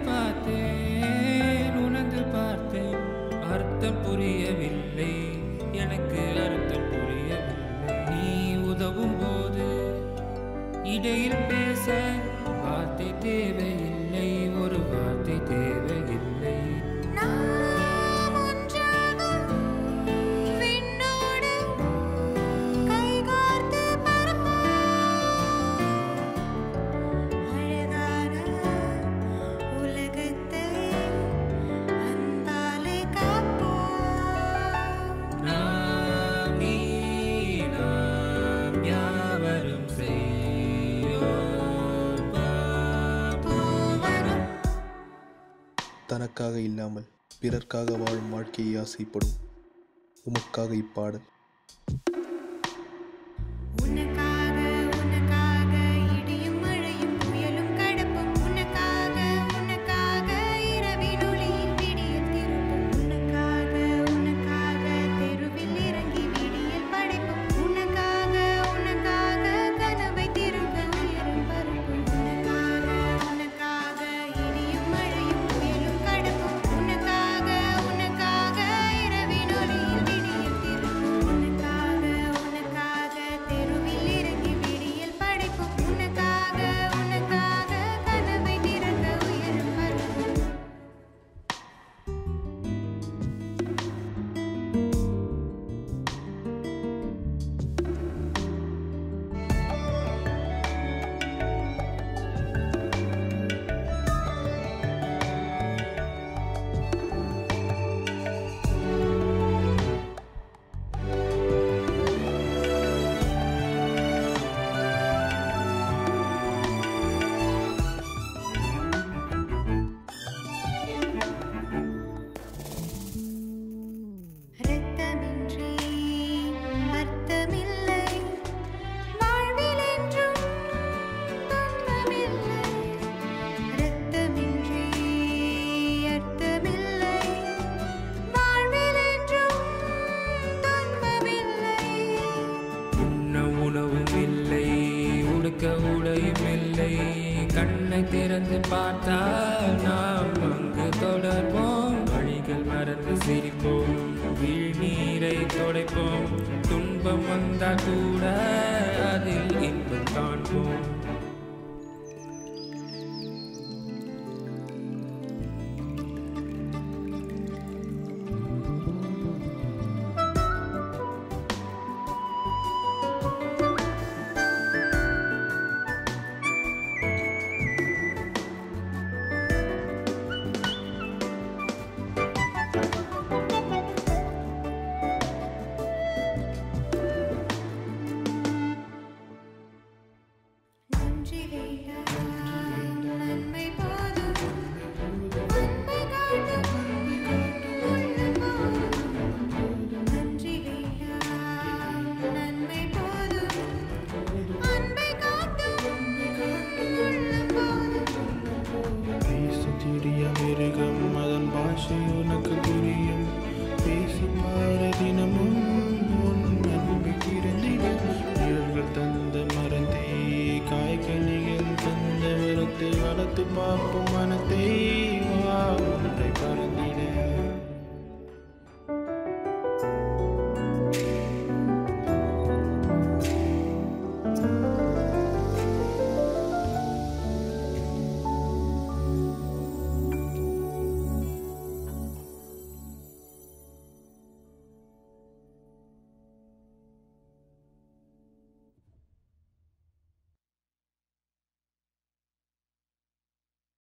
பார்த்தேன் உணர்ந்து பார்த்தேன் அர்த்தம் புரியவில்லை எனக்கு அர்த்தம் புரியவில்லை நீ உதவும் போது இடையில் பேச வார்த்தை தேவையில்லை ஒரு வார்த்தை தேவையில்லை நாம் ஒன்றாக விண்ணோடு கைகோர்த்து பறப்போம். அழகான உலகத்தை அன்பாலே காப்போம். நாம் நீ நாம் யாவரும் செய்யோம் பாவம். தனக்காக இல்லாமல் பிறர்க்காக வாழும் வாழ்க்கையை ஆசைப்படும் உமக்காக இப்பாடல் உனக்காக உனக்காக இடியும் மழையும் புயலும் கடப்பும் உனக்காக உனக்காக இரவின் ஒளியில் விடியல் திருப்பும் உனக்காக உனக்காக தெருவில் இறங்கி விடியல் படைப்பும் உனக்காக உனக்காக கனவை திருக்க உயரும் பருப்பும் உனக்காக உனக்காக இடியும் மழையும் புயலும் கடப்பும் உனக்காக உனக்காக இரவின் ஒளியில் விடியல் திருப்பும் உனக்காக உனக்காக தெருவில் இறங்கி விடியல் படைப்பும் உனக்காக உனக்காக கனவை திறக்க உயரும் பருப்பும் இரத்தமின்றி அர்த்தமில்லை வாழ்வில் என்றும் துன்பமில்லை இரத்தமின்றி அர்த்தமில்லை வாழ்வில் என்றும் துன்பமில்லை உண்ண உணவும் இல்லை உடுக்க உடையும் இல்லை கண்ணை திறந்து பார்த்தால் நாம் அங்கு தொடர்போம் வழிகள் மறந்து சிரிப்போம் வீழ்நீரை துடைப்போம் துன்பம் வந்தால் கூட அதில் இன்பம் காண்போம்